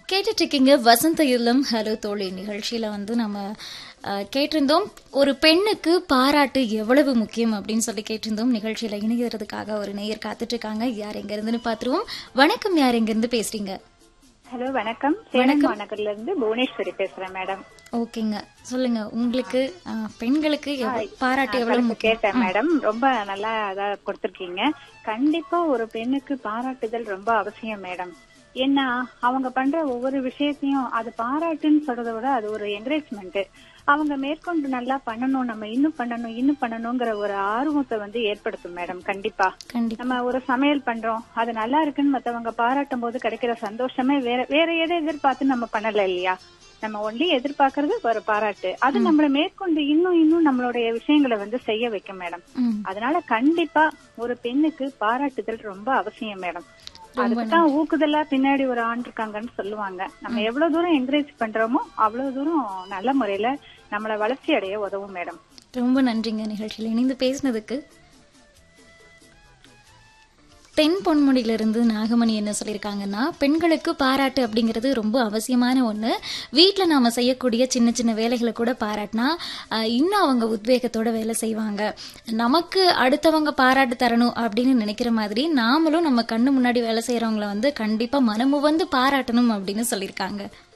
கேட்டுட்டு இருக்கீங்க வசந்த இல்லம் ஹலோ தோழி நிகழ்ச்சியில வந்து நம்ம அஹ், கேட்டிருந்தோம் ஒரு பெண்ணுக்கு பாராட்டு எவ்வளவு முக்கியம் அப்படின்னு சொல்லி கேட்டிருந்தோம் நிகழ்ச்சியில இணைகிறதுக்காக ஒரு நேயர் காத்துட்டு இருக்காங்க யார் எங்க இருந்துன்னு பாத்துருவோம் வணக்கம் யார் எங்க இருந்து பேசுறீங்க ஹலோ வணக்கம் சேலம் மாநகர்ல இருந்து புவனேஸ்வரி பேசுறேன் மேடம் ஓகேங்க சொல்லுங்க உங்களுக்கு அஹ், பெண்களுக்கு எவ்வ- பாராட்டு எவ்வளவு கருத்து முக்கியம் கேட்டேன் மேடம் ரொம்ப நல்லா அதா கொடுத்திருக்கீங்க கண்டிப்பா ஒரு பெண்ணுக்கு பாராட்டுதல் ரொம்ப அவசியம் மேடம் ஏன்னா அவங்க பண்ற ஒவ்வொரு விஷயத்தையும் அது பாராட்டுன்னு சொல்றதை விட அது ஒரு என்கரேஜ்மெண்ட் அவங்க மேற்கொண்டு நல்லா பண்ணணும் நம்ம இன்னும் பண்ணணும் இன்னும் பண்ணணுங்கிற ஒரு ஆர்வத்தை வந்து ஏற்படுத்தும் மேடம் கண்டிப்பா கண்டிப்பா நம்ம ஒரு சமையல் பண்றோம் அது நல்லா இருக்குன்னு மத்தவங்க பாராட்டும் போது கிடைக்கிற சந்தோஷமே வேற வேற எதை எதிர்பார்த்து நம்ம பண்ணல இல்லையா நம்ம ஒன்லி எதிர்பார்க்கறது ஒரு பாராட்டு அது நம்மள மேற்கொண்டு இன்னும் இன்னும் நம்மளுடைய விஷயங்களை வந்து செய்ய வைக்கும் மேடம் ம் அதனால கண்டிப்பா ஒரு பெண்ணுக்கு பாராட்டுதல் ரொம்ப அவசியம் மேடம் அதுக்குதான் ஊக்குதலா பின்னாடி ஒரு ஆண் இருக்காங்கன்னு சொல்லுவாங்க நம்ம எவ்வளவு தூரம் என்கரேஜ் பண்றோமோ அவ்வளவு தூரம் நல்ல முறையில நம்மள வளர்ச்சி அடைய உதவும் மேடம் ரொம்ப நன்றிங்க நிகழ்ச்சியில் இணைந்து பேசினதுக்கு தென் பொன்முடியிலிருந்து நாகமணி என்ன சொல்லியிருக்காங்கன்னா பெண்களுக்கு பாராட்டு அப்படிங்கிறது ரொம்ப அவசியமான ஒன்று வீட்டில் நாம் செய்யக்கூடிய சின்ன சின்ன வேலைகளை கூட பாராட்டினா ஆஹ், இன்னும் அவங்க உத்வேகத்தோட வேலை செய்வாங்க நமக்கு அடுத்தவங்க பாராட்டு தரணும் அப்படின்னு நினைக்கிற மாதிரி நாமளும் நம்ம கண்ணு முன்னாடி வேலை செய்கிறவங்கள வந்து கண்டிப்பாக மனமு வந்து பாராட்டணும் அப்படின்னு சொல்லியிருக்காங்க